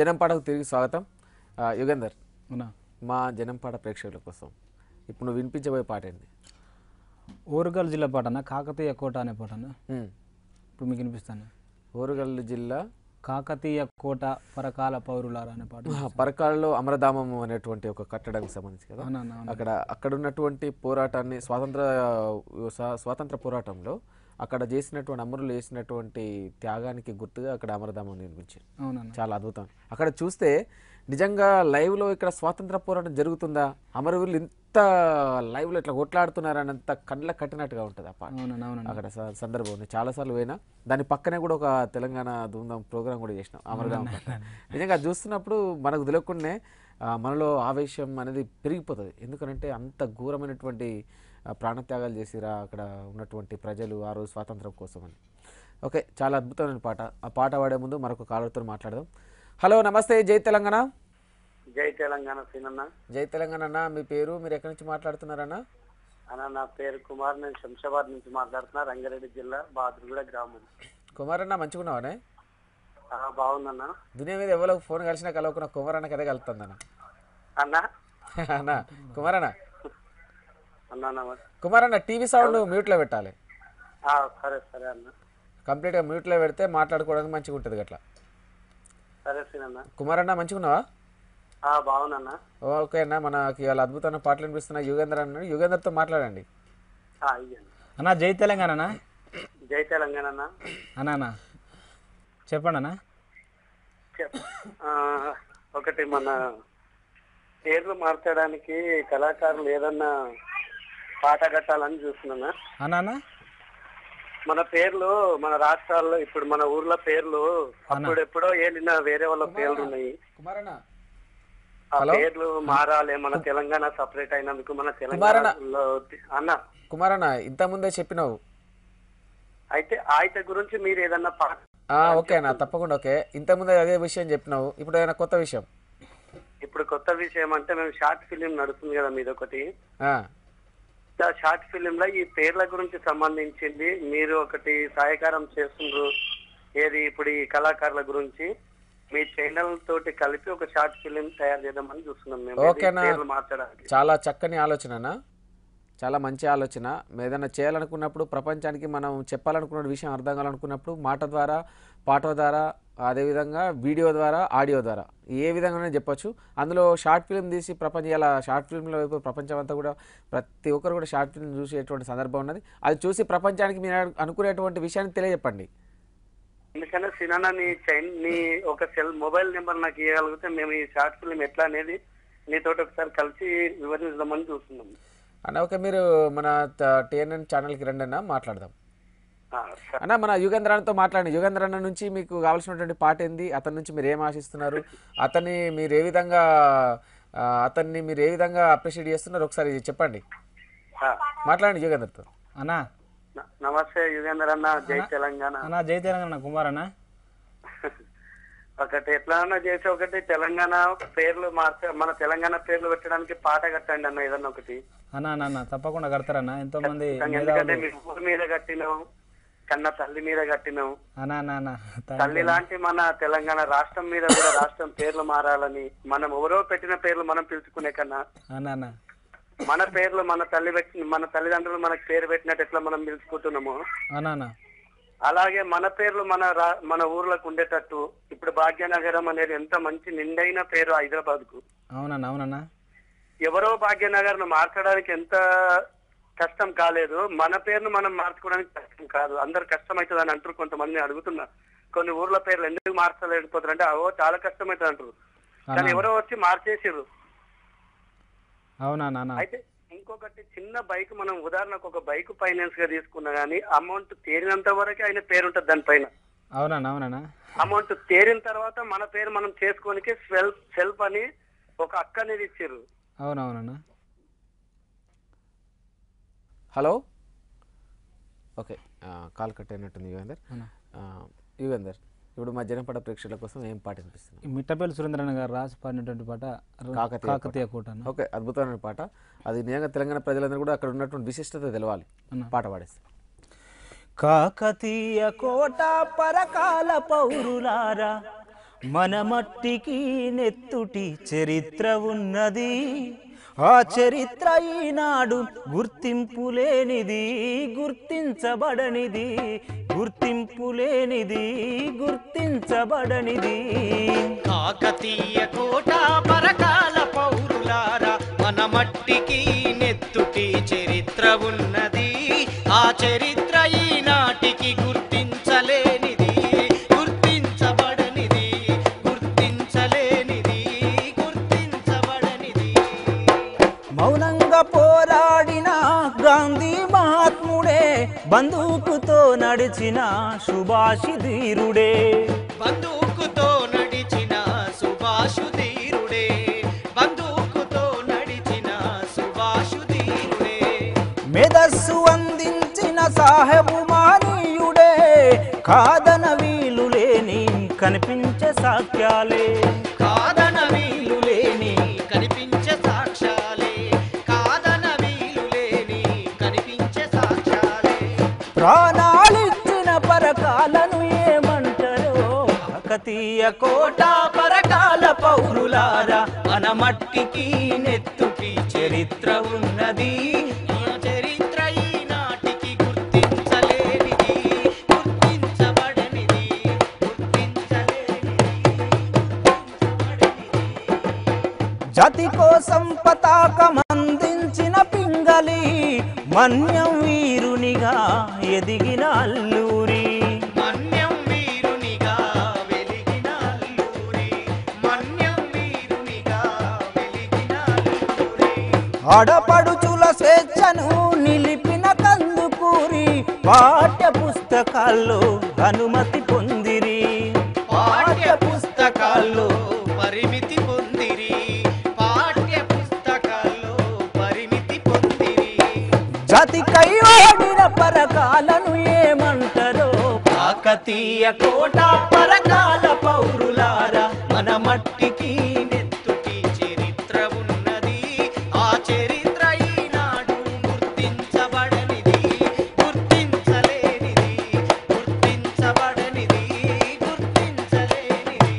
జనంపాటకు తిరిగి స్వాగతం ఆ, యుగంధర్ అవునా మా జనంపాట ప్రేక్షకుల కోసం ఇప్పుడు నువ్వు వినిపించబోయే పాట ఏంటి ఓరుగల్ జిల్లా పాటన కాకతీయ కోట అనే పాటన ఉమ్. ఇప్పుడు మీకు వినిపిస్తాను ఓరుగల్లు జిల్లా కాకతీయ కోట పరకాల పౌరులారా అనే పాట ఆ, పరకాలలో అమరధామం అనేటువంటి ఒక కట్టడానికి సంబంధించి కదా అవునా అవునా, అవునా. అక్కడ అక్కడ ఉన్నటువంటి పోరాటాన్ని స్వాతంత్ర స్వా- స్వాతంత్ర పోరాటంలో అక్కడ చేసినటువంటి అమరులు చేసినటువంటి త్యాగానికి గుర్తుగా అక్కడ అమరధామం నిర్మించారు అవునన్నా చాలా అద్భుతం అక్కడ చూస్తే నిజంగా లైవ్లో ఇక్కడ స్వాతంత్ర పోరాటం జరుగుతుందా అమరవీరులు ఇంత లైవ్లో ఇట్లా కొట్లాడుతున్నారనంత కళ్ళ కట్టినట్టుగా ఉంటుంది ఆ పాట అవునన్నా అవునన్నా అక్కడ స- సందర్భం ఉంది చాలాసార్లు పోయినా దాని పక్కనే కూడా ఒక తెలంగాణ ధూమ్ధాం ప్రోగ్రామ్ కూడా చేసినాం అమరగాం నిజంగా అది చూస్తున్నప్పుడు మనకు తెలియకుండానే ఆ, మనలో ఆవేశం అనేది పెరిగిపోతుంది ఎందుకంటే అంత ఘోరమైనటువంటి ఆ, ప్రాణత్యాగాలు చేసిరా అక్కడ ఉన్నటువంటి ప్రజలు ఆ రోజు స్వాతంత్రం కోసం అని ఓకే చాలా అద్భుతమైన పాట ఆ పాట పాడే ముందు మరొక కాలర్తో మాట్లాడదాం హలో నమస్తే జై తెలంగాణ జై తెలంగాణ సీనన్న జై తెలంగాణ అన్న మీ పేరు మీరు ఎక్కడి నుంచి మాట్లాడుతున్నారన్నా అన్న నా పేరు కుమార్ నేను శంషాబాద్ నుంచి మాట్లాడుతున్నా రంగారెడ్డి జిల్లా బాదురుగూడ గ్రామం కుమారన్న మంచిగున్నావానే ఆ, బాగుందన్న దునియా మీద ఎవరో ఫోన్ కలిసినా కలవకున్న కుమారన్న కదే కలుగుతుందన్న అన్న అన్న కుమారన్న అన్న నమస్తే కుమారన్న టీవీ సౌండ్ మ్యూట్లో పెట్టాలి ఆ, సరే సరే అన్న కంప్లీట్గా మ్యూట్లో పెడితే మాట్లాడుకోవడానికి మంచిగా ఉంటుంది అట్లా సరే సీనన్న కుమారన్న మంచిగున్నావా ఆ, బాగుందన్న ఓకే అన్న మనకి ఇవాళ అద్భుతమైన పాటలు వినిపిస్తున్న యుగేంద్ర అన్నాడు యుగేంద్రతో మాట్లాడండి ఆ, ఇయ్యండి అన్నా జై తెలంగాణనా జై తెలంగాణ అన్న అన్నా అన్నా చెప్పండి అన్నా చెప్. ఆ, ఒకటి మన పేర్లు మార్చడానికి కళాకారులు ఏదన్నా పాట కట్టాలని చూస్తున్నా అన్నా అన్నా మన పేర్లు మన రాష్ట్రాల్లో ఇప్పుడు మన ఊర్ల పేర్లు అప్పుడు ఎప్పుడో ఏలిన వేరే వాళ్ళ పేర్లు ఉన్నాయి కుమారన్న ఆ పేర్లు మారాలి మన తెలంగాణ సపరేట్ అయినందుకు మన కుమారన్న. తెలంగాణలో అన్న కుమారన్న ఇంతకుముందే చెప్పినావు అయితే ఆయన గురించి మీరు ఏదన్నా పాట ఆ, ఓకే అన్న తప్పకుండా ఓకే ఇంతకుముందే అదే విషయం చెప్పినావు ఇప్పుడు ఏదైనా కొత్త విషయం ఇప్పుడు కొత్త విషయం అంటే మేము షార్ట్ ఫిలిం నడుస్తుంది కదా మీది ఒకటి ఆ, ఆ షార్ట్ ఫిలిం లో ఈ పేర్ల గురించి సంబంధించింది మీరు ఒకటి సహాయకారం చేస్తుండ్రు ఏది ఇప్పుడు ఈ కళాకారుల గురించి మీ ఛానల్ తోటి కలిపి ఒక షార్ట్ ఫిలిం తయారు చేద్దామని చూస్తున్నాం మేము ఇది ఓకేనా. పేర్లు మార్చడానికి చాలా చక్కని ఆలోచననా చాలా మంచి ఆలోచన ఏదైనా చేయాలనుకున్నప్పుడు ప్రపంచానికి మనం చెప్పాలనుకున్న విషయం అర్థం కావాలనుకున్నప్పుడు మాట ద్వారా పాట ద్వారా అదేవిధంగా వీడియో ద్వారా ఆడియో ద్వారా ఏ విధంగానే చెప్పొచ్చు అందులో షార్ట్ ఫిల్మ్ తీసి ప్రపంచం ఇలా షార్ట్ ఫిల్మ్లో వైపు ప్రపంచం అంతా కూడా ప్రతి ఒక్కరు కూడా షార్ట్ ఫిల్మ్ చూసేటువంటి సందర్భం ఉన్నది అది చూసి ప్రపంచానికి మీరు అనుకునేటువంటి విషయాన్ని తెలియజెప్పండి ఎందుకంటే సినానా నీ చైన్ నీ ఒక సెల్ మొబైల్ నెంబర్ నాకు ఇవ్వగలిగితే మేము ఈ షార్ట్ ఫిల్మ్ ఎట్లా అనేది నీతోటి ఒకసారి కలిసి వివరిద్దామని చూస్తున్నాం అన్న ఓకే మీరు మన టిఎన్ఎన్ ఛానల్కి రండి అన్న మాట్లాడదాం ఆ, సరే. అన్న మన యుగేంద్ర మాట్లాడండి యుగేంద్ర అన్న నుంచి మీకు కావాల్సినటువంటి పాట ఏంది అతని నుంచి మీరు ఏం ఆశిస్తున్నారు అతన్ని మీరు ఏ విధంగా ఆ, అతన్ని మీరు ఏ విధంగా అప్రిషియేట్ చేస్తున్నారు ఒకసారి చెప్పండి ఆ, మాట్లాడండి యుగేంద్రతో అన్నా న- నమస్తే యుగేందర్ అన్న జై తెలంగాణ అన్నా జై తెలంగాణ కుమార్ అన్నా ఒకటి ఎట్లా చేసి ఒకటి తెలంగాణ పేర్లు మార్చ మన తెలంగాణ పేర్లు పెట్టడానికి పాట కట్టండి అన్న ఏదన్నా ఒకటి అన్నా అన్నా అన్నా తప్పకుండా కడతారన్నా ఎంతో మంది ఎందుకంటే మీ ఊరి మీద కట్టినాం కన్న తల్లి మీద కట్టినాం అన్నా అన్నా అన్నా తల్లి లాంటి మన తెలంగాణ రాష్ట్రం మీద కూడా రాష్ట్రం పేర్లు మారాలని మనం ఎవరో పెట్టిన పేర్లు మనం పిలుచుకునే కన్నా అన్నా అన్నా మన పేర్లు మన తల్లి పెట్టి మన తల్లిదండ్రులు మనకు పేరు పెట్టినట్టు ఎట్లా మనం పిలుచుకుంటున్నామో అన్నా అన్నా అలాగే మన పేర్లు మన రా- మన ఊర్లకు ఉండేటట్టు ఇప్పుడు భాగ్యనగరం అనేది ఎంత మంచి నిండైన పేరు హైదరాబాద్ కు అవునన్నా అవునన్నా ఎవరో భాగ్యనగర్ ను మార్చడానికి ఎంత కష్టం కాలేదు మన పేరును మనం మార్చుకోవడానికి కష్టం కాదు అందరు కష్టం అవుతుంది అని అంటారు కొంతమంది అడుగుతున్నారు కొన్ని ఊర్ల పేర్లు ఎందుకు మార్చలేకపోతారు అంటే అవో చాలా కష్టం అవుతుంది అంటారు కానీ ఎవరో వచ్చి మార్చేసారు అవునా నాన్న అయితే ఇంకొకటి చిన్న బైక్ మనం ఉదాహరణకు ఒక బైక్ ఫైనాన్స్ గా తీసుకున్నా గానీ అమౌంట్ తేరినంత వరకే ఆయన పేరు ఉంటుంది దానిపైన అవునన్నా అవునన్నా అమౌంట్ తేరిన తర్వాత మన పేరు మనం చేసుకోనికి సెల్ఫ్ సెల్ఫ్ అని ఒక అక్క అనేది ఇచ్చారు అవునవునన్నా హలో ఓకే కాల్ కట్ అయినట్టుంది యుగేందర్ అవునా. ఆ, యుగేందర్ ఇప్పుడు మా జనపడ ప్రేక్షకుల కోసం ఏం పాట వినిపిస్తుంది ఈ మిట్టపల్లి సురేంద్రన్ గారు రాసి పాడినటువంటి పాట ర- కాకతీయ కాకతీయ కోట అన్న ఓకే అద్భుతమైన పాట అది నిజంగా తెలంగాణ ప్రజలందరూ కూడా అక్కడ ఉన్నటువంటి విశిష్టత తెలవాలి అన్న. పాట పాడేస్తే కాకతీయ కోట పరకాల పౌరులారా మన మట్టికి నెత్తుటి చరిత్ర ఉన్నది ఆ చరిత్ర ఈనాడు గుర్తింపు లేనిది గుర్తించబడనిది గుర్తింపు లేనిది గుర్తించబడనిది కాకతీయ కోట పరకాల పౌరులారా మన మట్టికి నెత్తుటి చరిత్ర ఉన్నది ఆ చరిత్ర ఈనాటికి గుర్తించలేనిది గుర్తించబడనిది గుర్తించలేనిది గుర్తించబడనిది మౌనంగా పోరాడిన గాంధీ మహాత్ముడే బందూకుతో నడిచిన సుభాషి ధీరుడే బందూకుతో నడిచిన సుభాషు ధీరుడే బందూకుతో నడిచిన సుభాషు ధీరుడే మెదస్సు అందించిన సాహెబు మానీయుడే కాదన వీలు లేని కనిపించే సాక్ష్యాలే కాదన వీలు లేని కనిపించే సాక్ష్యాలే కాదన వీలు లేని కనిపించే సాక్ష్యాలే ప్రాణాలిచ్చిన పరకాలను ఏమంటారో కాకతీయ కోట పరకాల పౌరులారా మన మట్టికి నెత్తుకి చరిత్ర ఉన్నది ఆ చరిత్ర ఈనాటికి గుర్తించలేనిది గుర్తించబడనిది గుర్తించలేనిది జాతి కోసం పతాకం అందించిన పింగళి మన్యం వీరునిగా ఎదిగిన అల్లూరి మన్యం వీరునిగా వెలిగిన అల్లూరి మన్యం వీరునిగా వెలిగిన అల్లూరి ఆడపడుచుల స్వేచ్ఛను నిలిపిన కందుకూరి పాఠ్య పుస్తకాల్లో అనుమతి పొందిరి పాఠ్య పుస్తకాల్లో పరిమితి పొందిరి పాఠ్య పుస్తకాల్లో పరిమితి పొందిరి జాతికై వాడిన పరకాలను ఏమంటారో కాకతీయ కోట పరకాల పౌరులారా మన మట్టికి నెత్తుటి చరిత్ర ఉన్నది ఆ చరిత్ర ఈనాడు గుర్తించబడనిది గుర్తించలేనిది గుర్తించబడనిది గుర్తించలేనిది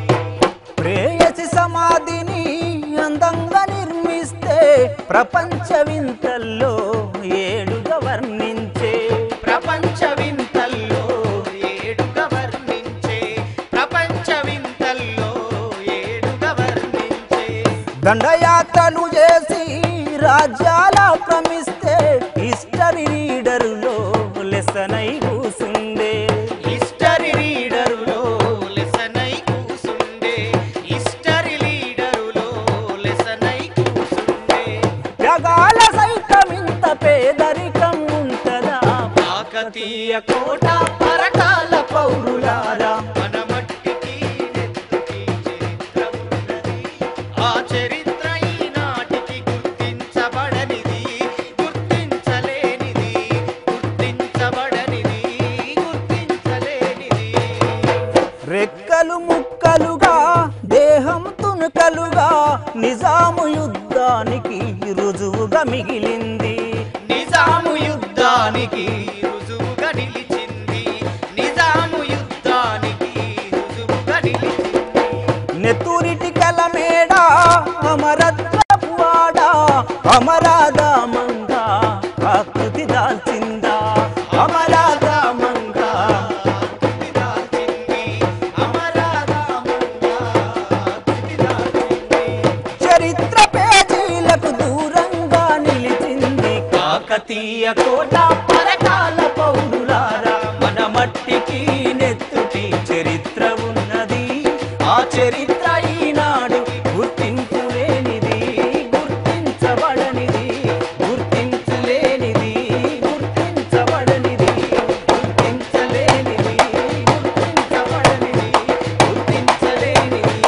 ప్రేయసి సమాధిని అందంగా నిర్మిస్తే ప్రపంచ వింతల్లో ఏడుగా వర్ణించే ప్రపంచ వింతల్లో ఏడుగా వర్ణించే ప్రపంచ వింతల్లో ఏడుగా వర్ణించే దండయాత్రలు చేసి రాజ్యాల క్రమిస్తే హిస్టరీ రీడరులో లెసనై కూసుండే హిస్టరీ రీడరులో లెసనై కూసుండే హిస్టరీ లీడరులో లెసనై కూసుండే జగాల సైతం ఇంత పేదరికం ఉంటదా కాకతీయ కోట పరకాల పౌరులారా మన మట్టికి నెత్తుకి చరిత్ర ఉన్నది ఆ చరిత్ర ఈనాటికి గుర్తించబడనిది గుర్తించలేనిది గుర్తించబడనిది గుర్తించలేనిది రెక్కలు ముక్కలుగా దేహం తునుకలుగా నిజాము యుద్ధానికి రుజువుగా మిగిలింది నిజాము యుద్ధానికి రుజువుగా నిలిచింది నిజాము యుద్ధానికి రుజువుగా నిలిచింది నెత్తురిటి కలమేడ అమరత్వపు వాడ అమరాధామంగా ఆకృతి దాల్చిందా అమరాధామంగా ఆకృతి దాల్చింది అమరాధామంగా ఆకృతి దాల్చింది చరిత్ర పేజీలకు దూరంగా నిలిచింది కాకతీయ కోట పరకాల పౌరులారా మన మట్టికి నెత్తుటి చరిత్ర ఉన్నది ఆ చరిత్ర ఈనాడు గుర్తింపు లేనిది గుర్తించబడనిది గుర్తించలేనిది గుర్తించబడనిది గుర్తించలేనిది గుర్తించబడనిది గుర్తించలేనిది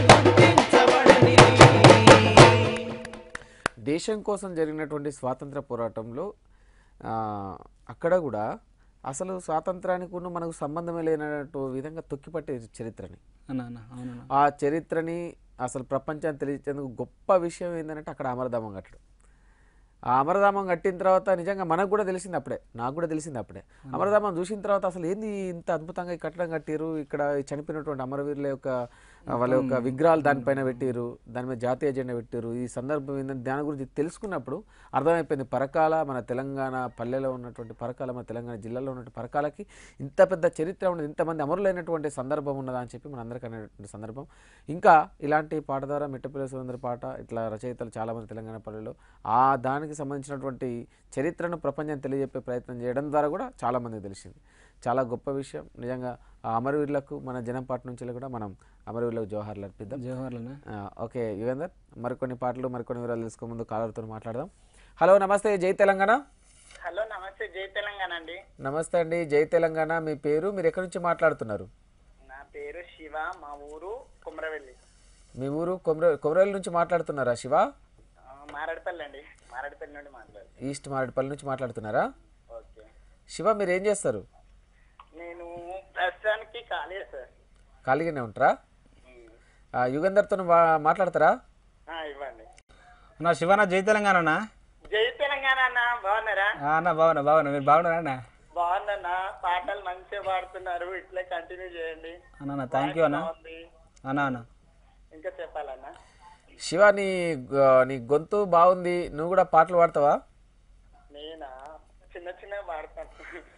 గుర్తించబడనిది దేశం కోసం జరిగినటువంటి స్వాతంత్ర పోరాటంలో ఆ, అక్కడ కూడా అసలు స్వాతంత్రానికి ఉన్న మనకు సంబంధమే లేనట్టు విధంగా తొక్కిపట్టే చరిత్రని అన్న అన్న అవునన్న ఆ చరిత్రని అసలు ప్రపంచాన్ని తెలియచేందుకు గొప్ప విషయం ఏంటంటే అక్కడ అమరధామం కట్టడం ఆ అమరధామం కట్టిన తర్వాత నిజంగా మనకు కూడా తెలిసింది అప్పుడే నాకు కూడా తెలిసింది అప్పుడే అమరధామం చూసిన తర్వాత అసలు ఏంది ఇంత అద్భుతంగా ఈ కట్టడం కట్టిరు ఇక్కడ ఈ చనిపోయినటువంటి అమరవీరుల యొక్క ఆ, వాళ్ళ యొక్క విగ్రహాలు దానిపైన పెట్టిరు దాని మీద జాతీయ జెండా పెట్టిరు ఈ సందర్భం ఏంటంటే దాని గురించి తెలుసుకున్నప్పుడు అర్థమైపోయింది పరకాల మన తెలంగాణ పల్లెలో ఉన్నటువంటి పరకాల మన తెలంగాణ జిల్లాలో ఉన్నటువంటి పరకాలకి ఇంత పెద్ద చరిత్ర ఉన్నది ఇంతమంది అమరులైనటువంటి సందర్భం ఉన్నదా అని చెప్పి మన అందరికీ అనేటువంటి సందర్భం ఇంకా ఇలాంటి పాట ద్వారా మిట్టపిల్ల సుందర పాట ఇట్లా రచయితలు చాలామంది తెలంగాణ పల్లెలో ఆ దానికి సంబంధించినటువంటి చరిత్రను ప్రపంచం తెలియజెప్పే ప్రయత్నం చేయడం ద్వారా కూడా చాలామందికి తెలిసింది చాలా గొప్ప విషయం నిజంగా ఆ అమరవీరులకు మన జనంపాటి నుంచి కూడా మనం అమరవీరులకు జోహార్లు అర్పిద్దాం జవహర్లాల్ ఆ, ఓకే యువేందర్ మరికొన్ని పాటలు మరికొన్ని వివరాలు తెలుసుకో ముందు కాలర్తో మాట్లాడదాం హలో నమస్తే జై తెలంగాణ హలో నమస్తే జై తెలంగాణ అండి నమస్తే అండి జై తెలంగాణ మీ పేరు మీరు ఎక్కడి నుంచి మాట్లాడుతున్నారు నా పేరు శివ మా ఊరు కుమ్రవెల్లి మీ ఊరు కొమర కొమరవెల్లి నుంచి మాట్లాడుతున్నారా శివ ఆ, మారేడుపల్లి అండి మారేడుపల్లి నుండి మాట్లాడు ఈస్ట్ మారేడుపల్లి నుంచి మాట్లాడుతున్నారా ఓకే శివ మీరు ఏం చేస్తారు నేను ప్రస్తుతానికి ఖాళీ సార్ ఖాళీగానే ఉంటారా ఆ, యుగంధర్తో మా- మాట్లాడతారా ఆ, ఇవ్వండి అన్న శివన్న జై తెలంగాణ అన్న జై తెలంగాణ అన్న బాగున్నారా ఆ, అన్న బాగున్నా బాగున్నా మీరు బాగున్నారా అన్న బాగుందన్న పాటలు మంచిగా పాడుతున్నారు ఇట్లే కంటిన్యూ చేయండి అన్న అన్న థ్యాంక్ యూ అన్న బాగుంది అన్న అన్న ఇంకా చెప్పాలన్నా శివ నీ గ- నీ గొంతు బాగుంది నువ్వు కూడా పాటలు పాడతావా నేనా చిన్న చిన్న పాడతాను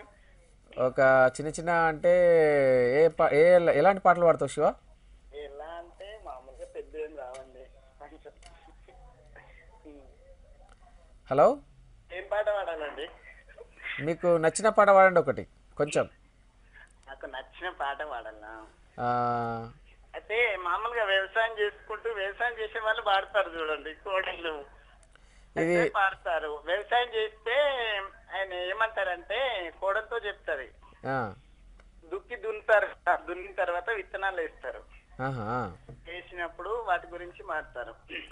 ఒక చిన్న చిన్న అంటే ఏ పా- ఏ ఎలాంటి పాటలు పాడతావు శివ ఎలా అంటే మామూలుగా పెద్ద ఏం రావండి కొంచెం ఉమ్. హలో ఏం పాట పాడాలండి మీకు నచ్చిన పాట పాడండి ఒకటి కొంచెం నాకు నచ్చిన పాట పాడాలా ఆ, అయితే మామూలుగా వ్యవసాయం చేసుకుంటూ వ్యవసాయం చేసే వాళ్ళు పాడతారు చూడండి కోడళ్ళు ఇది అయితే పాడతారు వ్యవసాయం చేస్తే ఆయన ఏమంటారంటే కోడలతో చెప్తారు ఆ, దుక్కి దున్నుతారు ఆ దున్నిన తర్వాత విత్తనాలు వేస్తారు ఆహా, వేసినప్పుడు వాటి గురించి మాడతారు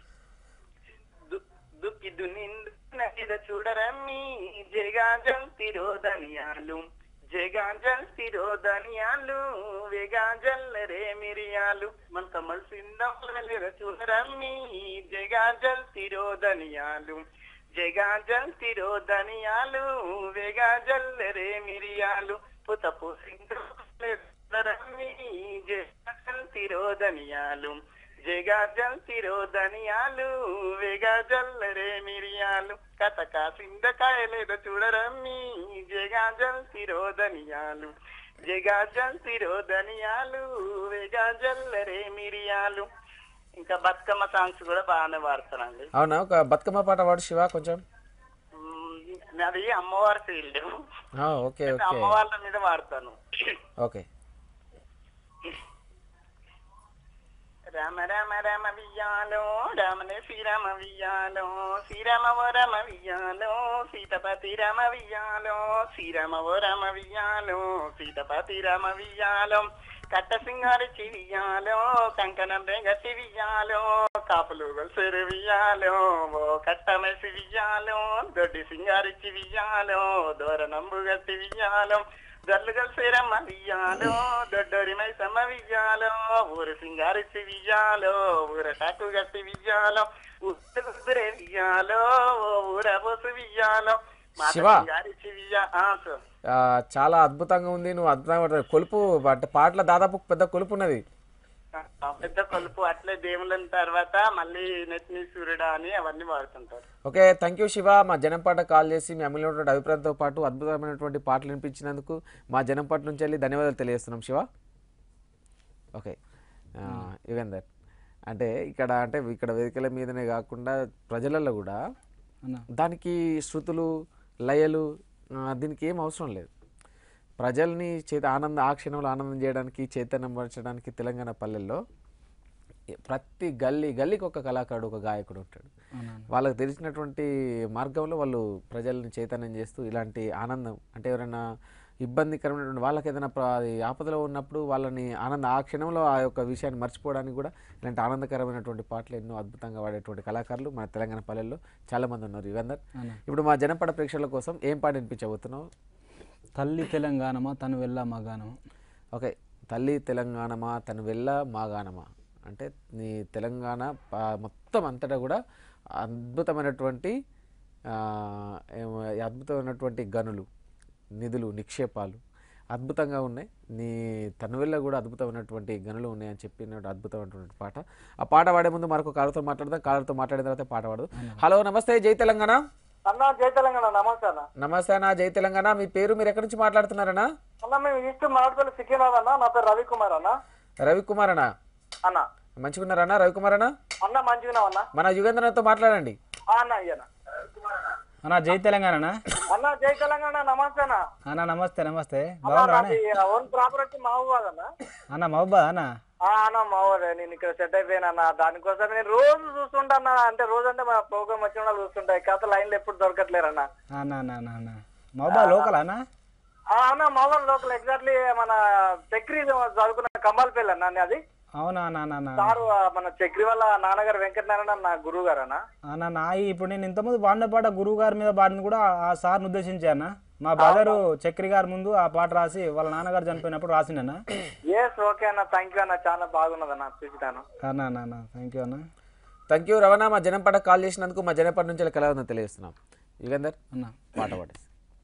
దు- దుక్కి దున్నింద చూడరమ్మి జగాజం తిరోధనియాలు జగాజల్ తిరోధనియాలు వేగాజల్లరే మిరియాలు మన కమల్ సిందర చూడరమ్మి జగాజల్ తిరోధనియాలు జగాజల్ తిరోధనియాలు వేగాజల్లరే మిరియాలు పుతపు సిందరమ్మి జగాజల్ తిరోధనియాలు జగాజల్ తిరోధనియాలు వేగాజల్లరే మిరియాలు కథక సిందకాయలేదో చూడరమ్మి జగాజల్ తిరోధనియాలు జగాజల్ తిరోధనియాలు వేగాజల్లరే మిరియాలు ఇంకా బతుకమ్మ సాంగ్స్ కూడా బాగానే పాడతానండి అవునా ఒక బతుకమ్మ పాట పాడు శివ కొంచెం మ్మ్, నాది అమ్మవారి ఫీల్డ్ ఆ, ఓకే ఓకే అమ్మవార్ల మీద వాడతాను ఓకే రామ రామ రామ వియ్యాలో రామనే శ్రీరామ వియ్యాలో శ్రీరామ ఓ రామ వియ్యాలో సీతపతి రామ వియ్యాలో శ్రీరామ ఓ రామ వియ్యాలో సీతపతి రామ వియ్యాలో కట్ట సింగారి చివియాలో కంకణం గట్టి వియ్యాలో కాపులు గొలుసెరు వియ్యాలో ఓ కట్టమేసి వియ్యాలో దొడ్డి సింగారి చివియాలో దూరనంబు గట్టి వియ్యాలో జల్లు కలిసేరమ్మ వియ్యాలో దొడ్డోరి మైసమ్మ వియ్యాలో ఊరు సింగారిచ్చి వియ్యాలో ఊర టాకు గట్టి వియ్యాలో ఉత్తు కుదురే వియ్యాలో ఓ ఊర పోసు వియ్యాలో మాట శివ. సింగారిచ్చి వియ్యా ఆ, సార్. ఆ, చాలా అద్భుతంగా ఉంది నువ్వు అద్భుతంగా పాడుతున్నావు. కొలుపు అంటే పాటల దాదాపు పెద్ద కొలుపు ఉన్నది ఆ, పెద్ద కొలుపు అట్లే దేవుళ్ళని తర్వాత మళ్ళీ నెత్ని సూర్యుడా అని అవన్నీ వాడుతుంటారు ఓకే థ్యాంక్ యూ శివ మా జనంపాట కాల్ చేసి మీ అమలు ఉన్నటువంటి అభిప్రాయంతో పాటు అద్భుతమైనటువంటి పాటలు వినిపించినందుకు మా జనంపాట నుంచి వెళ్ళి ధన్యవాదాలు తెలియజేస్తున్నాం శివ ఓకే ఆ, యుగంధర్ అంటే ఇక్కడ అంటే ఇక్కడ వేదికల మీదనే కాకుండా ప్రజలలో కూడా అన్న దానికి శృతులు లయలు ఆ, దీనికి ఏం అవసరం లేదు ప్రజల్ని చేత ఆనంద ఆ క్షణంలో ఆనందం చేయడానికి చైతన్యం పరచడానికి తెలంగాణ పల్లెల్లో ప్రతి గల్లీ గల్లీకి ఒక కళాకారుడు ఒక గాయకుడు ఉంటాడు వాళ్ళకి తెలిసినటువంటి మార్గంలో వాళ్ళు ప్రజల్ని చైతన్యం చేస్తూ ఇలాంటి ఆనందం అంటే ఎవరైనా ఇబ్బందికరమైనటువంటి వాళ్ళకి ఏదైనా ప్ర- అది ఆపదలో ఉన్నప్పుడు వాళ్ళని ఆనంద ఆ క్షణంలో ఆ యొక్క విషయాన్ని మర్చిపోవడానికి కూడా ఇలాంటి ఆనందకరమైనటువంటి పాటలు ఎన్నో అద్భుతంగా వాడేటువంటి కళాకారులు మన తెలంగాణ పల్లెల్లో చాలామంది ఉన్నారు యుగంధర్ ఇప్పుడు మా జనపడ ప్రేక్షకుల కోసం ఏం పాట వినిపించబోతున్నావు తల్లి తెలంగాణమా తను వెళ్ళా మగానమా ఓకే తల్లి తెలంగాణమా తను వెళ్ళ మాగానమా అంటే నీ తెలంగాణ ప- మొత్తం అంతటా కూడా అద్భుతమైనటువంటి ఆ, ఏమో, ఈ అద్భుతమైనటువంటి గనులు నిధులు నిక్షేపాలు అద్భుతంగా ఉన్నాయి నీ తనువెల్ల కూడా అద్భుతమైనటువంటి గనులు ఉన్నాయని చెప్పిన అద్భుతమైనటువంటి పాట ఆ పాట పాడే ముందు మరొక కాలతో మాట్లాడదాం కాలతో మాట్లాడిన తర్వాత పాట పాడదు హలో నమస్తే జై తెలంగాణ అన్న జై తెలంగాణ నమస్తే అన్న నమస్తే అన్న జై తెలంగాణ మీ పేరు మీరు ఎక్కడి నుంచి మాట్లాడుతున్నారన్నా అన్న మేము ఈస్ట్ మాట్లాడుతున్న సికింద్రాబాద్ అన్న నా పేరు రవికుమార్ అన్న రవికుమార్ అన్న అన్న మంచిగున్నారన్నా రవికుమార్ అన్న అన్న మంచిగా అన్న మన యుగేంద్రతో మాట్లాడండి ఆ అన్న అయ్యన్న అన్న జై తెలంగాణనా అన్న జై తెలంగాణ నమస్తే అన్న అన్న నమస్తే నమస్తే అన్న బాగున్నారా నాది ఓన్ ప్రాపర్ వచ్చి మహబూబాద్ అన్న అన్న మహబూబా అన్న ఆ అన్న మావోదే నేను ఇక్కడ సెట్ అయిపోయాను అన్న దానికోసం నేను రోజు చూస్తుంటా అంటే రోజు అంటే మా ప్రోగ్రామ్ వచ్చిన వాళ్ళు చూస్తుంటా కాకపోతే లైన్లు ఎప్పుడు దొరకట్లేరు అన్న అన్న అన్న అన్న అన్న మహబూబా లోకల్ అన్న ఆ అన్న మావోన్ లోకల్ ఎగ్జాక్ట్లీ మన చక్రి చదువుకున్న కమ్మాలపల్లి అన్న అని అది అవునా అన్న అన్న అన్న సారు ఆ మన చక్రి వాళ్ళ నాన్నగారు వెంకటనారాయణ నా గురువు గారు అన్న అన్న నా ఈ- ఇప్పుడు నేను ఇంతకుముందు పాడిన పాట గురువు గారి మీద పాడింది కూడా ఆ సార్ని ఉద్దేశించి అన్న మా బ్రదరు చక్రి గారి ముందు ఆ పాట రాసి వాళ్ళ నాన్నగారు చనిపోయినప్పుడు రాసిండన్న ఎస్ ఓకే అన్న థ్యాంక్ యూ అన్న చాలా బాగున్నది అన్న చూసిటాను అన్న అన్న అన్న థ్యాంక్ యూ అన్న థ్యాంక్ యూ రవణ మా జనంపట కాల్ చేసినందుకు మా జనపట నుంచి ఎలా ఉందో తెలియజేస్తున్నాం యుగంధర్ అన్న పాట పాడేసి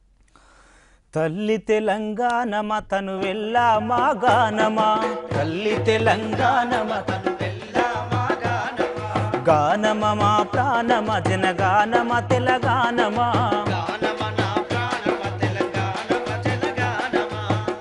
తల్లి తెలంగాణమ తను వెళ్ళా మా గానమా తల్లి తెలంగాణమ తను వెళ్ళా మా గానమా గానమ మా ప్రాణమ జనగానమ తెలంగాణమా గానమ నా ప్రాణమ తెలంగాణమ జనగానమ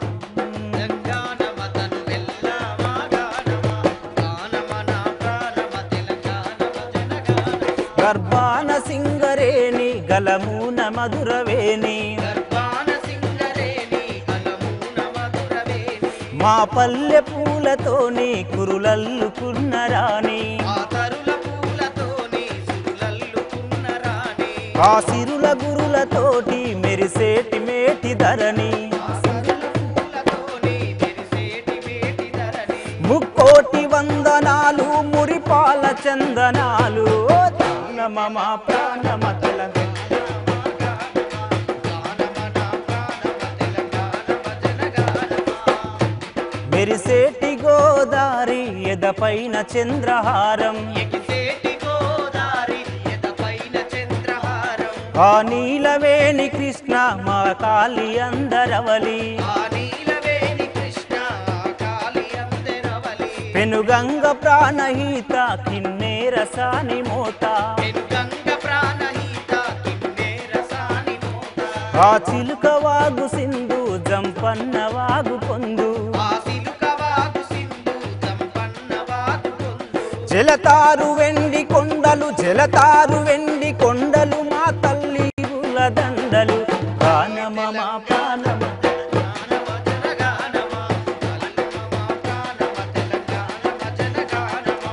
తెలంగాణమ తను వెళ్ళామా గానమ గానమ నా ప్రాణమ తెలంగాణమ జనగానమ గర్భాన సింగరేణి గలమూన మధురవేణి గర్భాన సింగరేణి గలమూన మధురవేణి మా పల్లె పూలతోని కురులల్లుకున్న రాణి ఆ తరుల పూలతోని సురులల్లుకున్న రాణి ఆ సిరుల గురులతోటి మెరిసేటి మేటి ధరణి పూలతోని మెరిసేటి మేటి ధరణి ముక్కోటి వందనాలు మురిపాల చందనాలు నమ మా ప్రాణమ తెలంగాణ మెరిసేటి గోదారి ఎదపైన చంద్రహారం ఎగిసేటి గోదారి ఎదపైన చంద్రహారం ఆ నీలవేణి కృష్ణ మా కాళి అందరవలి ఆ నీలవేణి కృష్ణ కాళి అందెరవలి పెనుగంగ ప్రాణహిత కిన్నేర సాని మోత పెనుగంగ ప్రాణహిత కిన్నెర సాని మోత ఆ చిలుక వాగు సింధు జంపన్న వాగు పొందు ఆ సిలుక వాగు సింధు సంపన్న వాగు పొందు జలతారు వెండి కొండలు జలతారు వెండి కొండలు మా తల్లి గుల దండలు ప్రాణమ మా ప్రాణమ గానమ జనగానమ కల్లమ మా ప్రాణమ తెలంగాణమ జనగానమ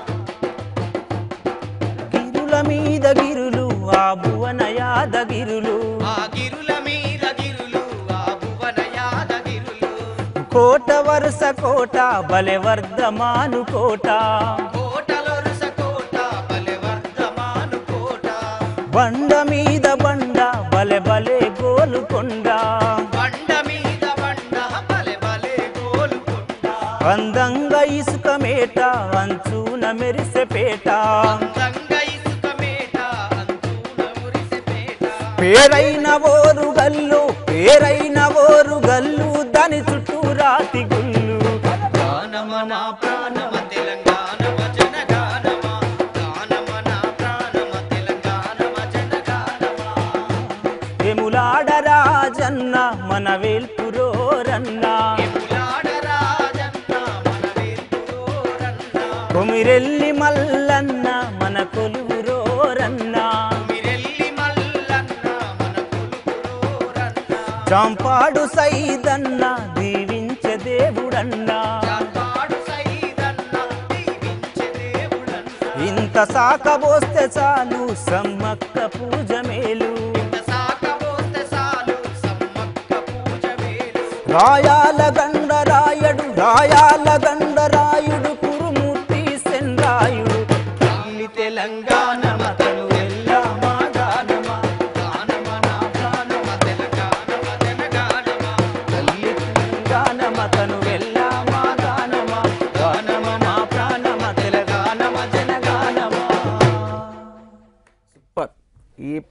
గిరుల మీద గిరులు ఆ భువన యాదగిరులు ఆ గిరుల మీద గిరులు ఆ భువన యాదగిరులు కోట వరుస కోట బలె వర్ధమాను కోట కోటలొరుస కోట బలె వర్ధమాను కోట బండ మీద బండ బలె బలె గోలుకొండ బండ మీద బండ బలె బలె గోలుకొండ అందంగా ఇసుక మేట అంచున మెరిసెపేట అందంగా ఇసుక మేట అంతూన మురిసిపేట పేరైన ఓరు గల్లు పేరైన ఓరు గల్లు దాని చుట్టూ రాతి గుళ్ళు గానమ నా ప్రాణమ తెలంగాణమ జనగానమ గానమ నా ప్రాణమ తెలంగాణమ జనగానమ ఎములాడ రాజన్న మన వేల్పురోరన్న ఎములాడ రాజన్న మన వేల్పురోరన్న కొమిరెల్లి మల్లన్న మన కొలువురోరన్న మిరెల్లి మల్లన్న మన కొలుపురోరన్న చాంపాడు సైదన్న దీవించే దేవుడన్న చాపాడు సైదన్న దీవించే దేవుడన్న ఇంత సాకబోస్తే చాలు సమ్మక్క పూజ మేలు ఇంత సాకపోతే చాలు సమ్మక్క పూజ వేలు రాయాల గండరాయుడు రాయాల గండరాయుడు కురుమూర్తి సెన్రాయుడు తల్లి తెలంగాణ మతను ఎల్లా మా గానమ గానమ నా ప్రాణమ తెలంగాణమ జనగానమ తల్లి తెలంగాణ మతను ఎల్లా మా గానమ గానమ మా ప్రాణమ తెలంగాణమ జనగానమ సూపర్ ఈ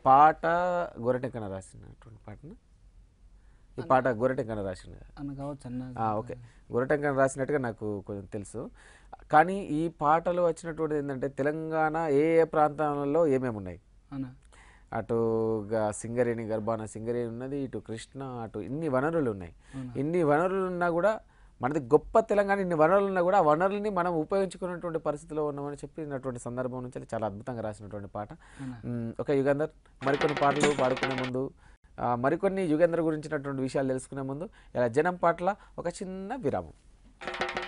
పాట గొరటెక్కన రాసినటువంటి పాటను ఈ పాట గొరటెక్కన రాసిన అన్న కావచ్చు అన్న ఆ, ఓకే గొరటంకన రాసినట్టుగా నాకు కొంచెం తెలుసు కానీ ఈ పాటలో వచ్చినటువంటి ఏంటంటే తెలంగాణ ఏ ఏ ప్రాంతాలలో ఏమేమి ఉన్నాయి అన్న అటు గా సింగరేణి గర్భాన సింగరేణి ఉన్నది ఇటు కృష్ణ అటు ఇన్ని వనరులు ఉన్నాయి ఇన్ని వనరులు ఉన్నా కూడా మనది గొప్ప తెలంగాణ ఇన్ని వనరులు ఉన్నా కూడా ఆ వనరుల్ని మనం ఉపయోగించుకున్నటువంటి పరిస్థితిలో ఉన్నామని చెప్పినటువంటి సందర్భం నుంచి చాలా అద్భుతంగా రాసినటువంటి పాట మ్, ఓకే యుగంధర్ మరికొన్ని పాటలు పాడుకునే ముందు ఆ, మరికొన్ని యుగేంద్ర గురించినటువంటి విషయాలు తెలుసుకునే ముందు ఇలా జనం పాటల ఒక చిన్న విరామం